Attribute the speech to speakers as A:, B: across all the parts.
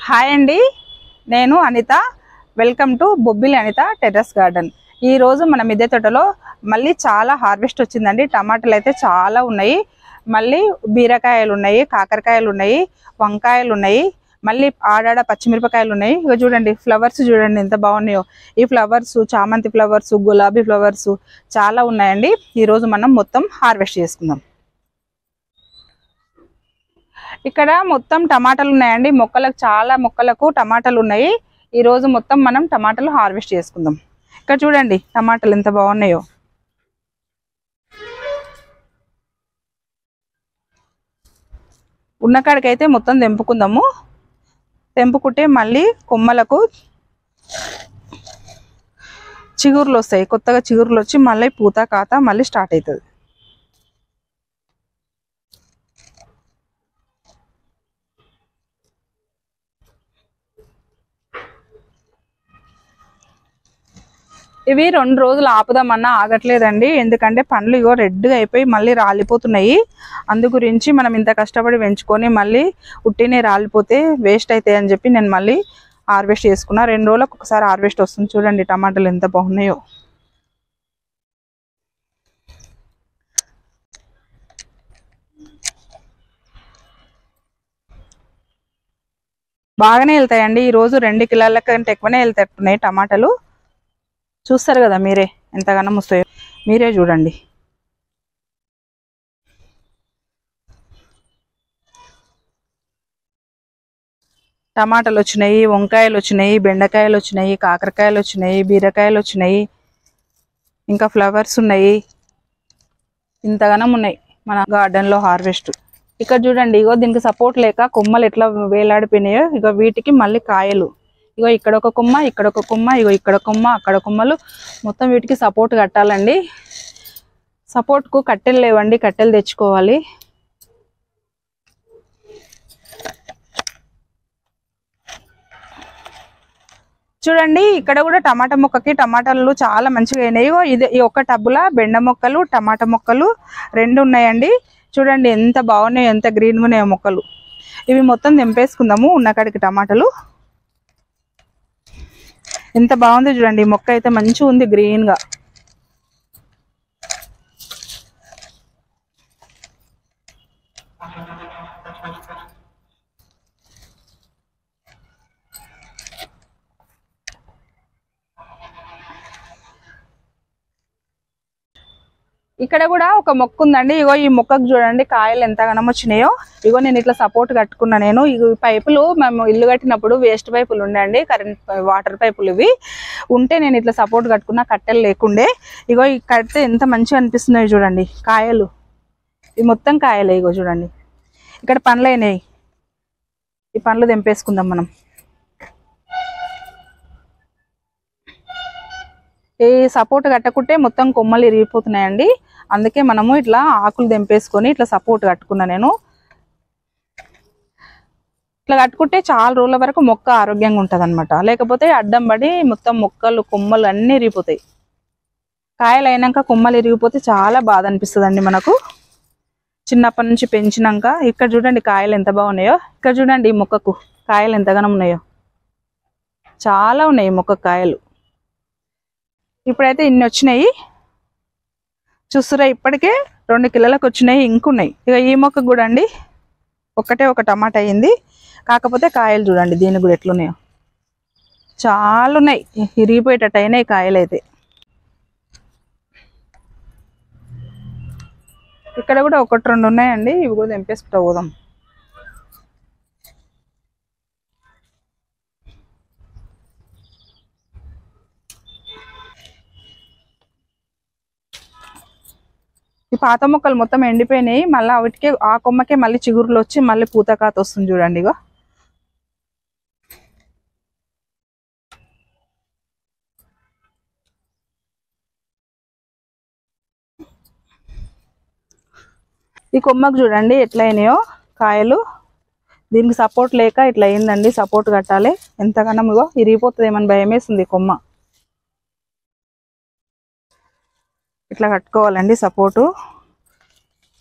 A: hi అండి నేను Anitha welcome to Bobbili Anitha terrace garden ఈ రోజు మన మిద్దె తోటలో మళ్ళీ చాలా హార్వెస్ట్ వచ్చిందండి టమాటాలు అయితే చాలా ఉన్నాయి మళ్ళీ బీరకాయలు ఉన్నాయి కాకరకాయలు ఉన్నాయి వంకాయలు ఉన్నాయి మళ్ళీ ఆడాడ పచ్చిమిరపకాయలు ఉన్నాయి ఇక చూడండి ఫ్లవర్స్ చూడండి ఎంత బాగున్నాయో ఈ ఫ్లవర్స్ చామంతి ఫ్లవర్స్ గులాబీ ఫ్లవర్స్ చాలా ఉన్నాయండి ఈ రోజు మనం మొత్తం హార్వెస్ట్ చేసుకుందాం ఇక్కడ మొత్తం టమాటాలు ఉన్నాయండి మొక్కలకు చాలా మొక్కలకు టమాటాలు ఉన్నాయి ఈ రోజు మొత్తం మనం టమాటాలు హార్వెస్ట్ చేసుకుందాం ఇక్కడ చూడండి టమాటాలు ఎంత బాగున్నాయో ఉన్న కాడికైతే మొత్తం తెంపుకుందాము తెంపుకుంటే మళ్ళీ కొమ్మలకు చిగుర్లు వస్తాయి కొత్తగా చిగుర్లు వచ్చి మళ్ళీ పూత కాత మళ్ళీ స్టార్ట్ అవుతుంది ఇవి రెండు రోజులు ఆపుదామన్నా ఆగట్లేదండి ఎందుకంటే పండ్లు ఇగో రెడ్గా అయిపోయి మళ్ళీ రాలిపోతున్నాయి అందు గురించి మనం ఇంత కష్టపడి పెంచుకొని మళ్ళీ ఉట్టినే రాలిపోతే వేస్ట్ అవుతాయి అని చెప్పి నేను మళ్ళీ హార్వెస్ట్ చేసుకున్నా రెండు రోజులకు ఒకసారి హార్వెస్ట్ వస్తుంది చూడండి టమాటాలు ఎంత బాగున్నాయో బాగానే వెళ్తాయండి ఈ రోజు రెండు కిలోల కంటే ఎక్కువనే వెళ్తట్టున్నాయి టమాటాలు చూస్తారు కదా మీరే ఎంతగానో వస్తాయో మీరే చూడండి టమాటాలు వచ్చినాయి వంకాయలు వచ్చినాయి బెండకాయలు వచ్చినాయి కాకరకాయలు వచ్చినాయి బీరకాయలు వచ్చినాయి ఇంకా ఫ్లవర్స్ ఉన్నాయి ఇంతగానం ఉన్నాయి మన గార్డెన్లో హార్వెస్ట్ ఇక్కడ చూడండి ఇగో దీనికి సపోర్ట్ లేక కొమ్మలు ఎట్లా వేలాడిపోయినాయో ఇగో వీటికి మళ్ళీ కాయలు ఇగో ఇక్కడ ఒక కొమ్మ ఇక్కడ ఒక కొమ్మ ఇగో ఇక్కడ కొమ్మ అక్కడ కొమ్మలు మొత్తం వీటికి సపోర్ట్ కట్టాలండి సపోర్ట్కు కట్టెలు లేవండి కట్టెలు తెచ్చుకోవాలి చూడండి ఇక్కడ కూడా టమాటా మొక్కకి టమాటాలు చాలా మంచిగా అయినాయి ఇగో ఇది ఈ ఒక్క టబ్బుల బెండ మొక్కలు టమాటా మొక్కలు రెండు ఉన్నాయండి చూడండి ఎంత బాగున్నాయో ఎంత గ్రీన్గా ఉన్నాయో మొక్కలు ఇవి మొత్తం తెంపేసుకుందాము ఉన్న కాడికి టమాటాలు ఎంత బాగుంది చూడండి ఈ మొక్క అయితే మంచిగా ఉంది గ్రీన్ గా ఇక్కడ కూడా ఒక మొక్క ఉందండి ఇగో ఈ మొక్కకు చూడండి కాయలు ఎంత గనం వచ్చినాయో ఇగో నేను ఇట్లా సపోర్ట్ కట్టుకున్నా నేను ఇగో ఈ పైపులు మేము ఇల్లు కట్టినప్పుడు వేస్ట్ పైపులు ఉండండి కరెంట్ వాటర్ పైపులు ఇవి ఉంటే నేను ఇట్లా సపోర్ట్ కట్టుకున్నా కట్టెలు లేకుండే ఇగో ఈ కడితే ఎంత మంచిగా అనిపిస్తున్నాయో చూడండి కాయలు ఇవి మొత్తం కాయలే ఇగో చూడండి ఇక్కడ పండ్లు అయినాయి ఈ పండ్లు తెంపేసుకుందాం మనం ఈ సపోర్ట్ కట్టకుంటే మొత్తం కొమ్మలు ఇరిగిపోతున్నాయండి అందుకే మనము ఇట్లా ఆకులు తెంపేసుకొని ఇట్లా సపోర్ట్ కట్టుకున్నా నేను ఇట్లా కట్టుకుంటే చాలా రోజుల వరకు మొక్క ఆరోగ్యంగా ఉంటుంది అనమాట లేకపోతే అడ్డం పడి మొత్తం మొక్కలు కొమ్మలు అన్నీ ఇరిగిపోతాయి కాయలు అయినాక కొమ్మలు ఇరిగిపోతే చాలా బాధ అనిపిస్తుంది మనకు చిన్నప్పటి నుంచి పెంచినాక ఇక్కడ చూడండి కాయలు ఎంత బాగున్నాయో ఇక్కడ చూడండి ఈ మొక్కకు కాయలు ఎంతగానో ఉన్నాయో చాలా ఉన్నాయి ఈ మొక్క కాయలు ఇప్పుడైతే ఇన్ని వచ్చినాయి చూస్తురా ఇప్పటికే రెండు కిలోలకు వచ్చినాయి ఇంకున్నాయి ఇక ఈ మొక్క కూడా అండి ఒక్కటే ఒక టమాటా అయింది కాకపోతే కాయలు చూడండి దీనికి కూడా ఎట్లున్నాయో చాలా ఉన్నాయి ఇరిగిపోయేటట్టు అయినాయి కాయలు అయితే ఇక్కడ కూడా ఒకటి రెండు ఉన్నాయండి ఇవి కూడా తెంపేసుకుంటా పోదాం ఈ పాత మొక్కలు మొత్తం ఎండిపోయినాయి మళ్ళీ వాటికే ఆ కొమ్మకే మళ్ళీ చిగురులు వచ్చి మళ్ళీ పూతకాత వస్తుంది చూడండి ఇగో ఈ కొమ్మకు చూడండి ఎట్లా అయినాయో కాయలు దీనికి సపోర్ట్ లేక ఇట్లా అయిందండి సపోర్ట్ కట్టాలి ఎంతగానో ఇగో ఇరిగిపోతుంది ఏమని భయం వేస్తుంది ఈ కొమ్మ ఇట్లా కట్టుకోవాలండి సపోర్టు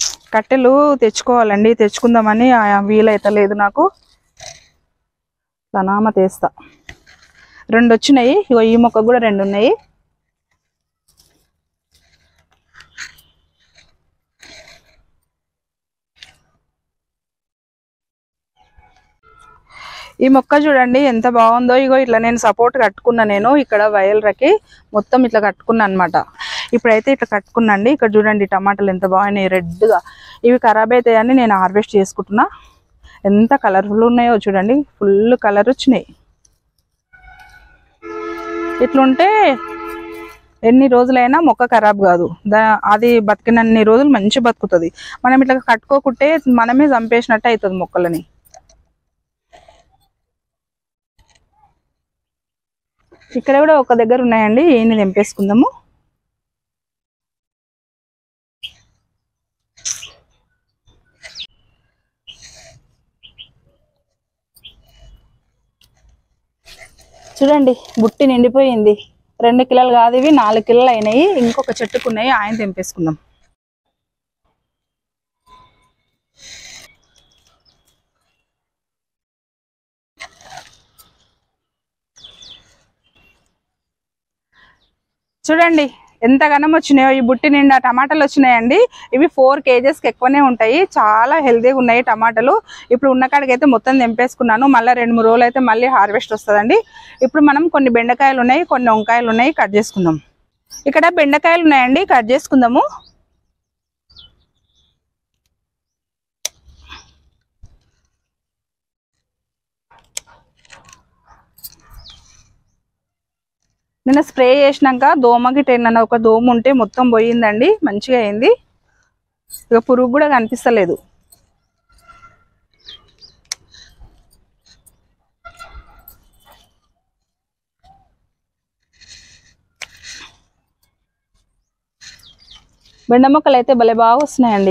A: కట్టెలు తెచ్చుకోవాలండి తెచ్చుకుందామని ఆ వీలైతే లేదు నాకు సనామ తీస్తా రెండు వచ్చినాయి ఇగో ఈ మొక్క కూడా రెండు ఉన్నాయి ఈ మొక్క చూడండి ఎంత బాగుందో ఇగో ఇట్లా నేను సపోర్ట్ కట్టుకున్నా నేను ఇక్కడ వైల్రకి మొత్తం ఇట్లా కట్టుకున్నా అనమాట ఇప్పుడైతే ఇట్లా కట్టుకున్నాండి ఇక్కడ చూడండి టమాటాలు ఎంత బాగున్నాయి రెడ్గా ఇవి ఖరాబ్ అవుతాయని నేను హార్వెస్ట్ చేసుకుంటున్నా ఎంత కలర్ఫుల్ ఉన్నాయో చూడండి ఫుల్ కలర్ వచ్చినాయి ఇట్లుంటే ఎన్ని రోజులైనా మొక్క ఖరాబ్ కాదు దా అది బతికినన్ని రోజులు మంచి బతుకుతుంది మనం ఇట్లా కట్టుకోకుంటే మనమే చంపేసినట్టు అవుతుంది మొక్కలని ఇక్కడ కూడా ఒక దగ్గర ఉన్నాయండి ఈయన తెంపేసుకుందాము చూడండి బుట్టి నిండిపోయింది రెండు కిలోలు కాదు ఇవి నాలుగు కిలోలు అయినాయి ఇంకొక చెట్టుకు ఉన్నాయి ఆయన తెంపేసుకుందాం చూడండి ఎంత ఘనం వచ్చినాయో ఈ బుట్టి నిండా టమాటాలు వచ్చినాయండి ఇవి ఫోర్ కేజెస్కి ఎక్కువనే ఉంటాయి చాలా హెల్తీగా ఉన్నాయి టమాటాలు ఇప్పుడు ఉన్న కాడికి అయితే మొత్తం తెంపేసుకున్నాను మళ్ళీ రెండు మూడు రోజులు అయితే మళ్ళీ హార్వెస్ట్ వస్తుందండి ఇప్పుడు మనం కొన్ని బెండకాయలు ఉన్నాయి కొన్ని వంకాయలు ఉన్నాయి కట్ చేసుకుందాం ఇక్కడ బెండకాయలు ఉన్నాయండి కట్ చేసుకుందాము నిన్న స్ప్రే చేసినాక దోమకి టెన్ ఒక దోమ ఉంటే మొత్తం పోయిందండి మంచిగా అయింది ఇక పురుగు కూడా కనిపిస్తలేదు బెండ మొక్కలు అయితే భలే బాగా వస్తున్నాయండి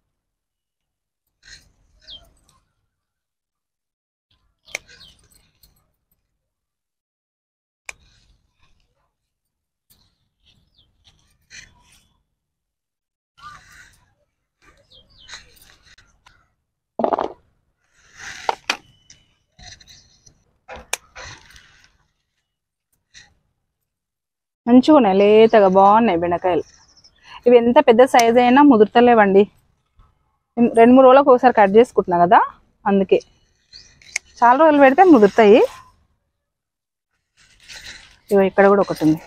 A: మంచిగా ఉన్నాయి లేతగా బాగున్నాయి బెండకాయలు ఇవి ఎంత పెద్ద సైజ్ అయినా ముదురుతలేవండి ఇన్- రెండు మూడు రోజులకు ఒకసారి కట్ చేసుకుంటున్నా కదా అందుకే చాలా రోజులు పెడితే ముదురుతాయి ఇగో ఇక్కడ కూడా ఒకటి ఉంది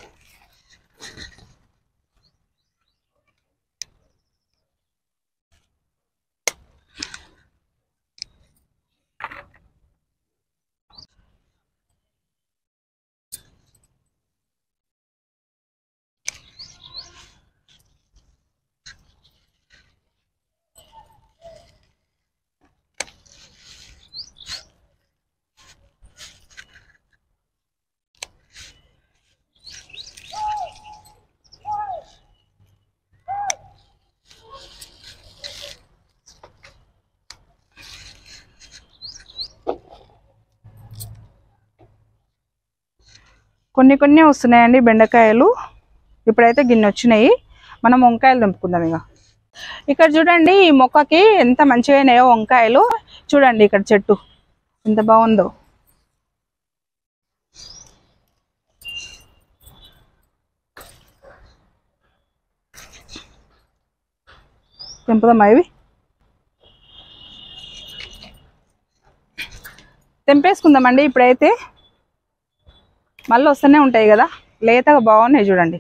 A: కొన్ని కొన్ని వస్తున్నాయండి బెండకాయలు ఇప్పుడైతే గిన్నె వచ్చినాయి మనం వంకాయలు తెంపుకుందాం ఇక ఇక్కడ చూడండి ఈ మొక్కకి ఎంత మంచిగా అయినాయో వంకాయలు చూడండి ఇక్కడ చెట్టు ఎంత బాగుందో తెంపుదామా ఇవి తెంపేసుకుందామండి ఇప్పుడైతే మళ్ళీ వస్తూనే ఉంటాయి కదా లేతగా బాగున్నాయి చూడండి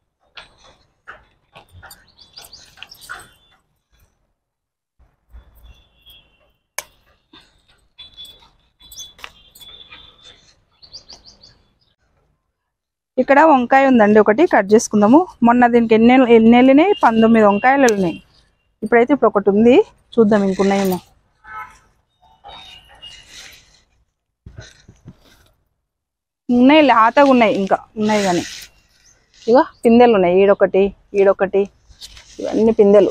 A: ఇక్కడ వంకాయ ఉందండి ఒకటి కట్ చేసుకుందాము మొన్న దీనికి ఎన్ని ఎన్ని వెళ్ళినాయి పంతొమ్మిది వంకాయలు వెళ్ళినాయి ఇప్పుడైతే ఇప్పుడు ఒకటి ఉంది చూద్దాం ఇంకున్నాయేమో ఉన్నాయి లేతగా ఉన్నాయి ఇంకా ఉన్నాయి కానీ ఇగో పిందెలు ఉన్నాయి ఈడొకటి ఈడొకటి ఇవన్నీ పిందెలు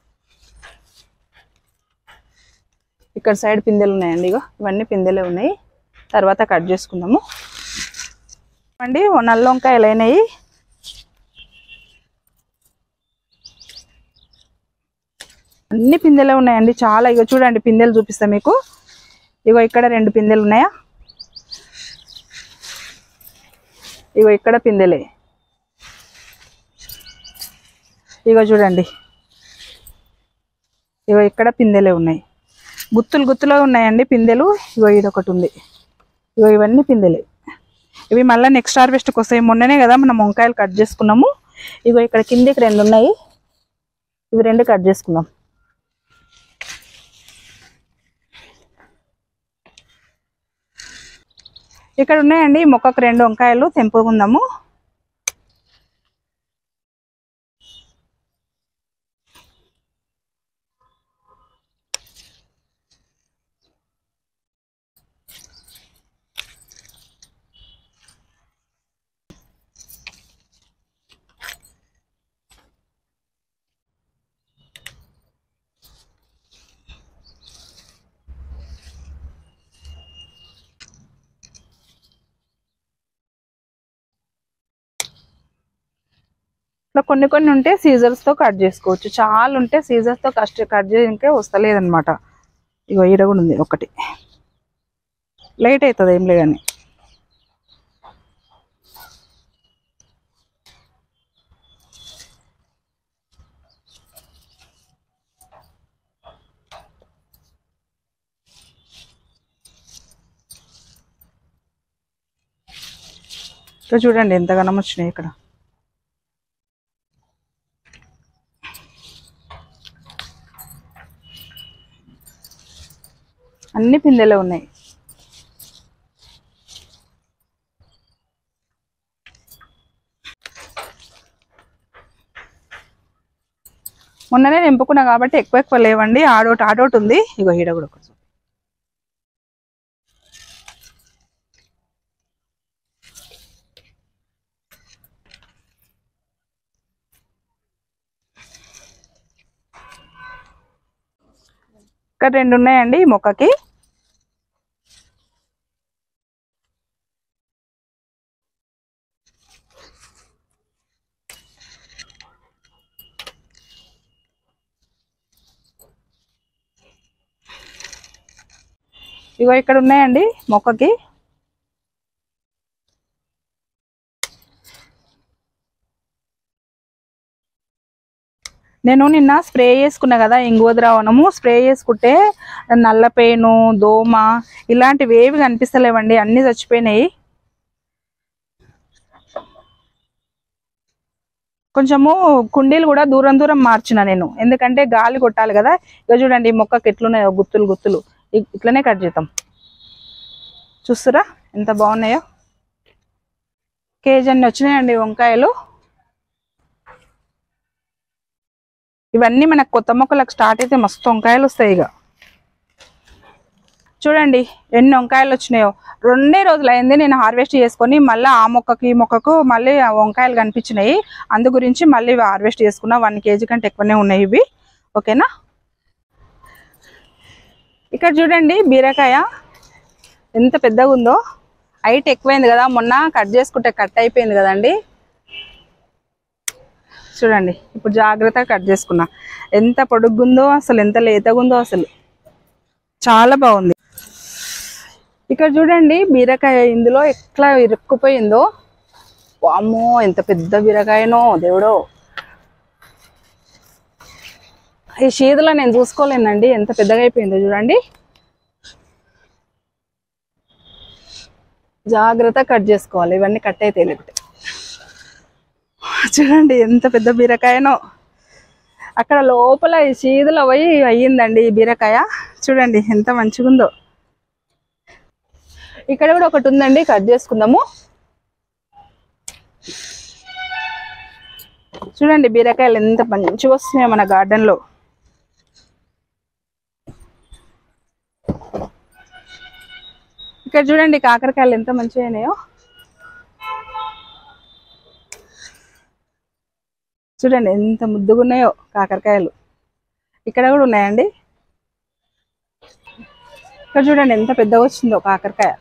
A: ఇక్కడ సైడ్ పిందెలు ఉన్నాయండి ఇగో ఇవన్నీ పిందెలే ఉన్నాయి తర్వాత కట్ చేసుకుందాము అండి ఓ నల్ల వంకాయలు అయినాయి అన్ని పిందెలే ఉన్నాయండి చాలా ఇగో చూడండి పిందెలు చూపిస్తా మీకు ఇగో ఇక్కడ రెండు పిందెలు ఉన్నాయా ఇగో ఇక్కడ పిందెలే ఇగో చూడండి ఇగో ఇక్కడ పిందెలే ఉన్నాయి గుత్తులు గుత్తులో ఉన్నాయండి పిందెలు ఇగో ఇదొకటి ఉంది ఇగో ఇవన్నీ పిందెలే ఇవి మళ్ళీ నెక్స్ట్ హార్వెస్ట్కి వస్తాయి మొన్ననే కదా మనం వంకాయలు కట్ చేసుకున్నాము ఇగో ఇక్కడ కిందికి రెండు ఉన్నాయి ఇవి రెండు కట్ చేసుకుందాం ఇక్కడ ఉన్నాయండి ఈ మొక్కకు రెండు వంకాయలు తెంపుకుందాము ఇట్లా కొన్ని కొన్ని ఉంటే సీజర్స్ తో కట్ చేసుకోవచ్చు చాలా ఉంటే సీజర్స్ తో కష్ట కట్ చేయడానికే వస్తలేదన్నమాట ఇగో ఈడ కూడా ఉంది ఒకటి లేట్ అవుతుంది ఏం లేదని ఇక్కడ చూడండి ఎంత గనం వచ్చినాయి ఇక్కడ అన్ని పిందెలే ఉన్నాయి మొన్ననే నింపుకున్నా కాబట్టి ఎక్కువ ఎక్కువ లేవండి ఆడోటి ఆడోటి ఉంది ఇగో ఈడ కూడా ఒకటి ఇక్కడ రెండు ఉన్నాయండి ఈ మొక్కకి ఇగో ఇక్కడ ఉన్నాయండి మొక్కకి నేను నిన్న స్ప్రే చేసుకున్నా కదా ఇంగువ ద్రావణము స్ప్రే చేసుకుంటే నల్ల పేను దోమ ఇలాంటివి ఏవి కనిపిస్తలేవండి అన్ని చచ్చిపోయినాయి కొంచెము కుండీలు కూడా దూరం దూరం మార్చిన నేను ఎందుకంటే గాలి కొట్టాలి కదా ఇక చూడండి ఈ మొక్కకి ఎట్లున్నాయో గుత్తులు గుత్తులు ఇ- ఇట్లనే కట్ చేద్దాం చూస్తురా ఎంత బాగున్నాయో కేజీ అన్ని వచ్చినాయండి వంకాయలు ఇవన్నీ మనకు కొత్త మొక్కలకు స్టార్ట్ అయితే మస్తు వంకాయలు వస్తాయి ఇక చూడండి ఎన్ని వంకాయలు వచ్చినాయో రెండే రోజులు అయింది నేను హార్వెస్ట్ చేసుకొని మళ్ళీ ఆ మొక్కకి ఈ మొక్కకు మళ్ళీ ఆ వంకాయలు కనిపించినాయి అందు గురించి మళ్ళీ ఇవి హార్వెస్ట్ చేసుకున్నా వన్ కేజీ కంటే ఎక్కువనే ఉన్నాయి ఇవి ఓకేనా ఇక్కడ చూడండి బీరకాయ ఎంత పెద్దగా ఉందో హైట్ ఎక్కువైంది కదా మొన్న కట్ చేసుకుంటే కట్ అయిపోయింది కదండి చూడండి ఇప్పుడు జాగ్రత్తగా కట్ చేసుకున్నా ఎంత పొడుగ్గుందో అసలు ఎంత లేతగుందో అసలు చాలా బాగుంది ఇక్కడ చూడండి బీరకాయ ఇందులో ఎట్లా ఇరుక్కుపోయిందో వామ్మో ఎంత పెద్ద బీరకాయనో దేవుడో ఈ షీదలో నేను చూసుకోలేనండి ఎంత పెద్దగా అయిపోయిందో చూడండి జాగ్రత్త కట్ చేసుకోవాలి ఇవన్నీ కట్ అయితే లేకపోతే చూడండి ఎంత పెద్ద బీరకాయనో అక్కడ లోపల ఈ చీదులో పోయి అయ్యిందండి ఈ బీరకాయ చూడండి ఎంత మంచిగుందో ఇక్కడ కూడా ఒకటి ఉందండి కట్ చేసుకుందాము చూడండి బీరకాయలు ఎంత మంచిగా వస్తున్నాయో మన గార్డెన్ లో ఇక్కడ చూడండి కాకరకాయలు ఎంత మంచిగా అయినాయో చూడండి ఎంత ముద్దుగా ఉన్నాయో కాకరకాయలు ఇక్కడ కూడా ఉన్నాయండి ఇక్కడ చూడండి ఎంత పెద్దగా వచ్చిందో కాకరకాయ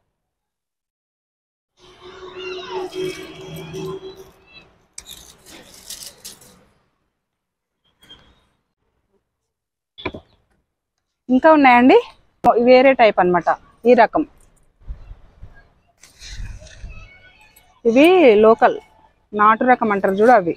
A: ఇంకా ఉన్నాయండి వేరే టైప్ అన్నమాట ఈ రకం ఇవి లోకల్ నాటు రకం అంటారు చూడు అవి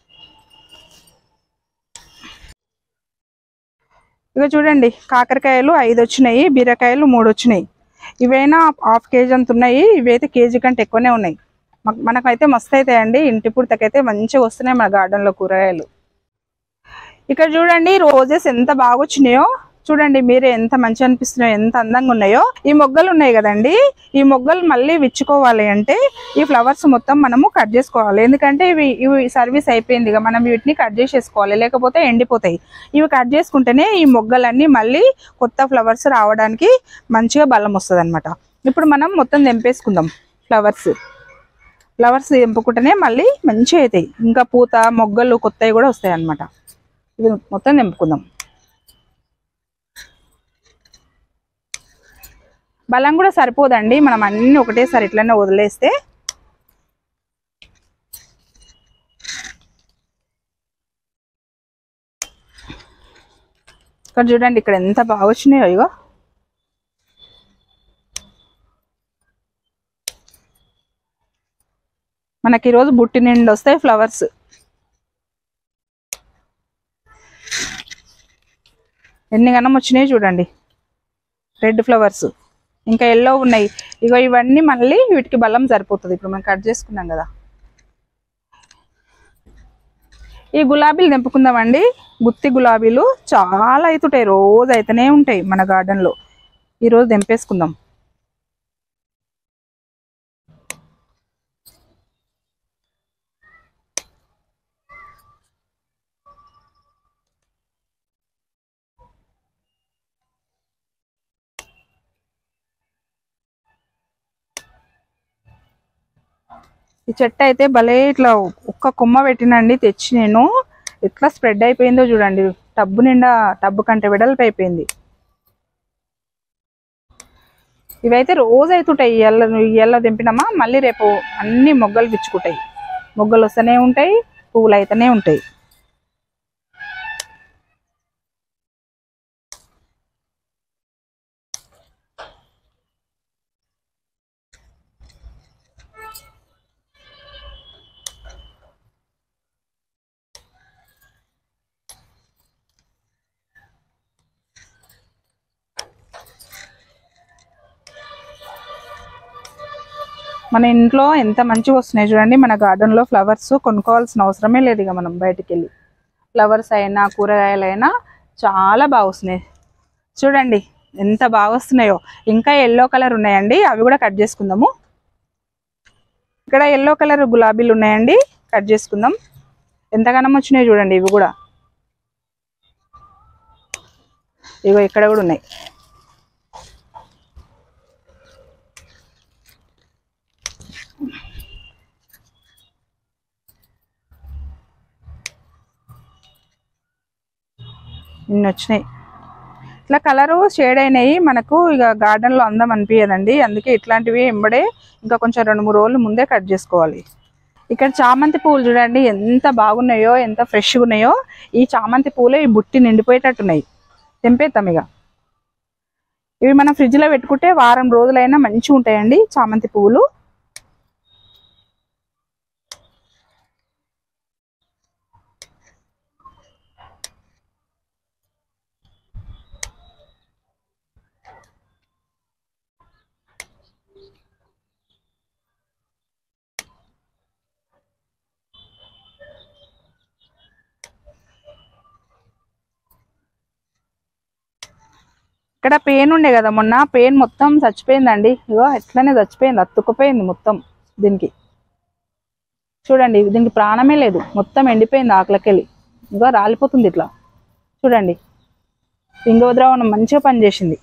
A: ఇక చూడండి కాకరకాయలు ఐదు వచ్చినాయి బీరకాయలు మూడు వచ్చినాయి ఇవైనా హాఫ్ కేజీ అంత ఉన్నాయి ఇవైతే కేజీ కంటే ఎక్కువనే ఉన్నాయి మాకు- మనకైతే మస్తు అవుతాయండి ఇంటి పుడతకైతే మంచిగా వస్తున్నాయి మన గార్డెన్లో కూరగాయలు ఇక్కడ చూడండి రోజెస్ ఎంత బాగా వచ్చినాయో చూడండి మీరే ఎంత మంచి అనిపిస్తున్నాయో ఎంత అందంగా ఉన్నాయో ఈ మొగ్గలు ఉన్నాయి కదండి ఈ మొగ్గలు మళ్ళీ విచ్చుకోవాలి అంటే ఈ ఫ్లవర్స్ మొత్తం మనము కట్ చేసుకోవాలి ఎందుకంటే ఇవి ఇవి సర్వీస్ అయిపోయింది ఇక మనం వీటిని కట్ చేసేసుకోవాలి లేకపోతే ఎండిపోతాయి ఇవి కట్ చేసుకుంటేనే ఈ మొగ్గలన్నీ మళ్ళీ కొత్త ఫ్లవర్స్ రావడానికి మంచిగా బలం వస్తుంది ఇప్పుడు మనం మొత్తం తెంపేసుకుందాం ఫ్లవర్స్ ఫ్లవర్స్ తెంపుకుంటేనే మళ్ళీ మంచిగా అవుతాయి ఇంకా పూత మొగ్గలు కొత్తవి కూడా వస్తాయి అన్నమాట ఇది మొత్తం తెంపుకుందాం బలం కూడా సరిపోదండి మనం అన్ని ఒకటేసారి ఇట్లనే వదిలేస్తే ఇక్కడ చూడండి ఇక్కడ ఎంత బాగా వచ్చినాయో ఇగో మనకి ఈరోజు బుట్టి నిండి వస్తాయి ఫ్లవర్స్ ఎన్ని గనం వచ్చినాయి చూడండి రెడ్ ఫ్లవర్స్ ఇంకా ఎల్లో ఉన్నాయి ఇగో ఇవన్నీ మళ్ళీ వీటికి బలం సరిపోతుంది ఇప్పుడు మనం కట్ చేసుకున్నాం కదా ఈ గులాబీలు తెంపుకుందామండి గుత్తి గులాబీలు చాలా అవుతుంటాయి రోజు అయితేనే ఉంటాయి మన గార్డెన్లో ఈరోజు తెంపేసుకుందాం ఈ చెట్టు అయితే భలే ఇట్లా ఒక్క కొమ్మ పెట్టినండి తెచ్చి నేను ఎట్లా స్ప్రెడ్ అయిపోయిందో చూడండి టబ్బు నిండా టబ్బు కంటే వెడల్పు అయిపోయింది ఇవైతే రోజు అవుతుంటాయి ఇయ్యాల ఇయ్యాల తెంపినామా మళ్ళీ రేపు అన్ని మొగ్గలు పిచ్చుకుంటాయి మొగ్గలు వస్తూనే ఉంటాయి పువ్వులు అయితేనే ఉంటాయి మన ఇంట్లో ఎంత మంచిగా వస్తున్నాయి చూడండి మన garden లో ఫ్లవర్స్ కొనుక్కోవాల్సిన అవసరమే లేదు ఇక మనం బయటికి వెళ్ళి ఫ్లవర్స్ అయినా కూరగాయలైనా చాలా బాగా వస్తున్నాయి చూడండి ఎంత బాగా వస్తున్నాయో ఇంకా ఎల్లో కలర్ ఉన్నాయండి అవి కూడా కట్ చేసుకుందాము ఇక్కడ ఎల్లో కలర్ గులాబీలు ఉన్నాయండి కట్ చేసుకుందాం ఎంతగానో వచ్చినాయి చూడండి ఇవి కూడా ఇగో ఇక్కడ కూడా ఉన్నాయి ఇన్ని వచ్చినాయి ఇట్లా కలరు షేడ్ అయినాయి మనకు ఇక గార్డెన్లో అందం అనిపించదండి అందుకే ఇట్లాంటివి ఎంబడే ఇంకా కొంచెం రెండు మూడు రోజులు ముందే కట్ చేసుకోవాలి ఇక్కడ చామంతి పువ్వులు చూడండి ఎంత బాగున్నాయో ఎంత ఫ్రెష్గా ఉన్నాయో ఈ చామంతి పువ్వులే ఈ బుట్టి నిండిపోయేటట్టున్నాయి తెంపేద్దాం ఇక ఇవి మనం ఫ్రిడ్జ్లో పెట్టుకుంటే వారం రోజులైనా మంచిగా ఉంటాయండి చామంతి పువ్వులు ఇక్కడ పెయిన్ ఉండే కదా మొన్న పెయిన్ మొత్తం చచ్చిపోయిందండి ఇగో ఎట్లనే చచ్చిపోయింది అతుక్కుపోయింది మొత్తం దీనికి చూడండి దీనికి ప్రాణమే లేదు మొత్తం ఎండిపోయింది ఆకులకెళ్ళి ఇగో రాలిపోతుంది ఇట్లా చూడండి పింగోద్రావణం మంచిగా పనిచేసింది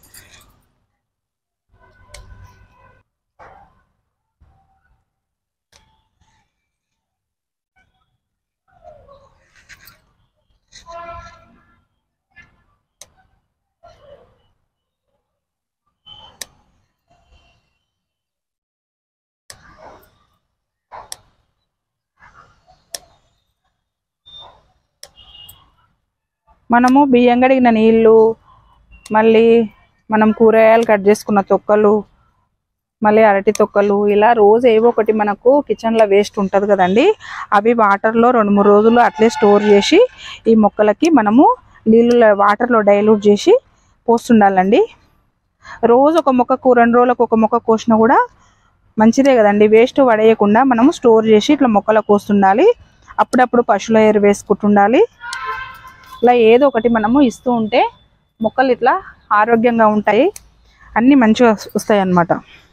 A: మనము బియ్యం కడిగిన నీళ్ళు మళ్ళీ మనం కూరగాయలు కట్ చేసుకున్న తొక్కలు మళ్ళీ అరటి తొక్కలు ఇలా రోజు ఏవో ఒకటి మనకు కిచెన్లో వేస్ట్ ఉంటుంది కదండి అవి వాటర్లో రెండు మూడు రోజులు అట్లే స్టోర్ చేసి ఈ మొక్కలకి మనము నీళ్ళు వాటర్లో డైల్యూట్ చేసి పోస్తుండాలండి రోజు ఒక మొక్కకు రెండు రోజులకు ఒక మొక్క కోసినా కూడా మంచిదే కదండి వేస్ట్ పడేయకుండా మనము స్టోర్ చేసి ఇట్లా మొక్కలకు పోస్తుండాలి అప్పుడప్పుడు పశువుల ఎరువు వేసుకుంటుండాలి ఇలా ఏదో ఒకటి మనము ఇస్తూ ఉంటే మొక్కలు ఇట్లా ఆరోగ్యంగా ఉంటాయి అన్నీ మంచిగా వస్తాయి అన్నమాట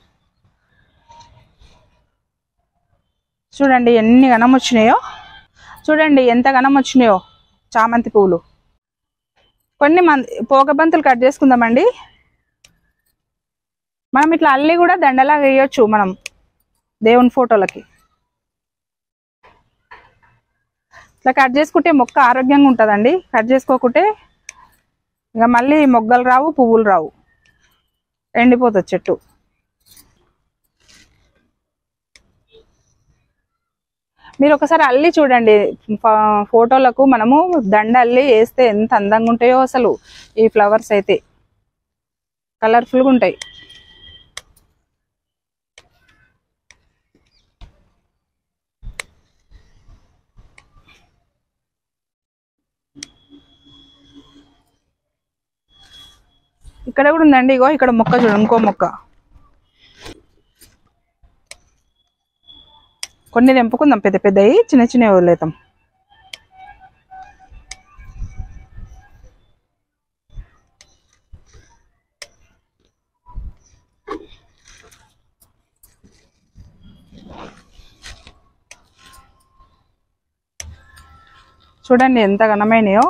A: చూడండి ఎన్ని గణం వచ్చినాయో చూడండి ఎంత గణం వచ్చినాయో చామంతి పువ్వులు కొన్ని మంది పోగబంతులు కట్ చేసుకుందామండి మనం ఇట్లా అల్లి కూడా దండలాగా వేయొచ్చు మనం దేవుని ఫోటోలకి ఇట్లా కట్ చేసుకుంటే మొక్క ఆరోగ్యంగా ఉంటుందండి కట్ చేసుకోకుంటే ఇక మళ్ళీ మొగ్గలు రావు పువ్వులు రావు ఎండిపోతుంది చెట్టు మీరు ఒకసారి అల్లి చూడండి ఫ- ఫోటోలకు మనము దండ అల్లి వేస్తే ఎంత అందంగా ఉంటాయో అసలు ఈ ఫ్లవర్స్ అయితే కలర్ఫుల్గా ఉంటాయి ఇక్కడ కూడా ఉందండి ఇగో ఇక్కడ మొక్క చూడు ఇంకో మొక్క కొన్ని తెంపుకుందాం పెద్ద పెద్దవి చిన్న చిన్నవి వదిలేతాం చూడండి ఎంత ఘనమైనయో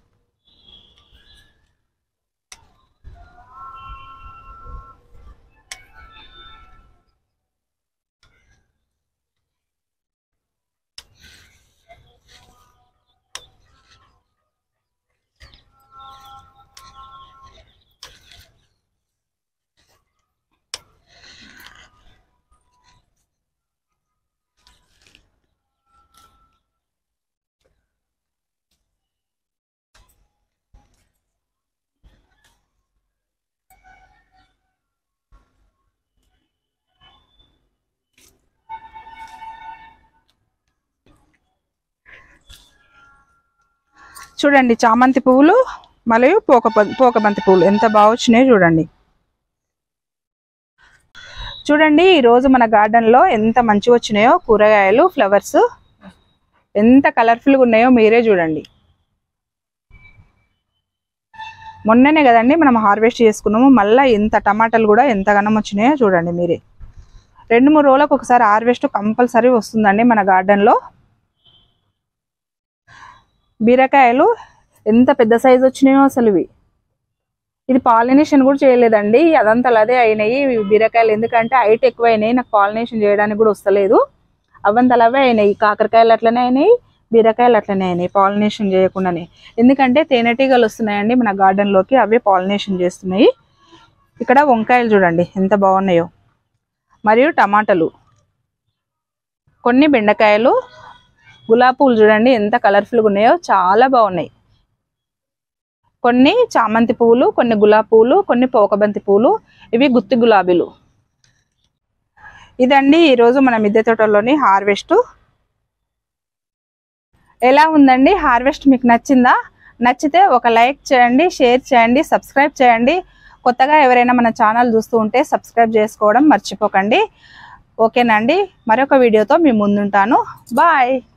A: చూడండి చామంతి పువ్వులు మరియు పోక పోకబంతి పువ్వులు ఎంత బాగా వచ్చినాయో చూడండి చూడండి ఈరోజు మన గార్డెన్లో ఎంత మంచిగా వచ్చినాయో కూరగాయలు ఫ్లవర్స్ ఎంత కలర్ఫుల్గా ఉన్నాయో మీరే చూడండి మొన్ననే కదండి మనం హార్వెస్ట్ చేసుకున్నాము మళ్ళీ ఎంత టమాటాలు కూడా ఎంత గనం వచ్చినాయో చూడండి మీరే రెండు మూడు రోజులకు ఒకసారి హార్వెస్ట్ కంపల్సరీ వస్తుందండి మన గార్డెన్లో బీరకాయలు ఎంత పెద్ద సైజు వచ్చినాయో అసలు ఇవి ఇది పాలినేషన్ కూడా చేయలేదండి అదంతా అదే అయినాయి ఇవి బీరకాయలు ఎందుకంటే హైట్ ఎక్కువ అయినాయి నాకు పాలినేషన్ చేయడానికి కూడా వస్తలేదు అవంతలవే అయినాయి కాకరకాయలు అట్లనే అయినాయి బీరకాయలు అట్లనే అయినాయి పాలినేషన్ చేయకుండానే ఎందుకంటే తేనెటీగలు వస్తున్నాయండి మన గార్డెన్లోకి అవే పాలినేషన్ చేస్తున్నాయి ఇక్కడ వంకాయలు చూడండి ఎంత బాగున్నాయో మరియు టమాటాలు కొన్ని బెండకాయలు గులాబీ పూలు చూడండి ఎంత కలర్ఫుల్గా ఉన్నాయో చాలా బాగున్నాయి కొన్ని చామంతి పువ్వులు కొన్ని గులాబీ పువ్వులు కొన్ని పోకబంతి పువ్వులు ఇవి గుత్తి గులాబీలు ఇదండి ఈరోజు మన మిద్దె తోటలోని హార్వెస్ట్ ఎలా ఉందండి హార్వెస్ట్ మీకు నచ్చిందా నచ్చితే ఒక లైక్ చేయండి షేర్ చేయండి సబ్స్క్రైబ్ చేయండి కొత్తగా ఎవరైనా మన ఛానల్ చూస్తూ ఉంటే సబ్స్క్రైబ్ చేసుకోవడం మర్చిపోకండి ఓకేనండి మరొక వీడియోతో మీ ముందుంటాను బాయ్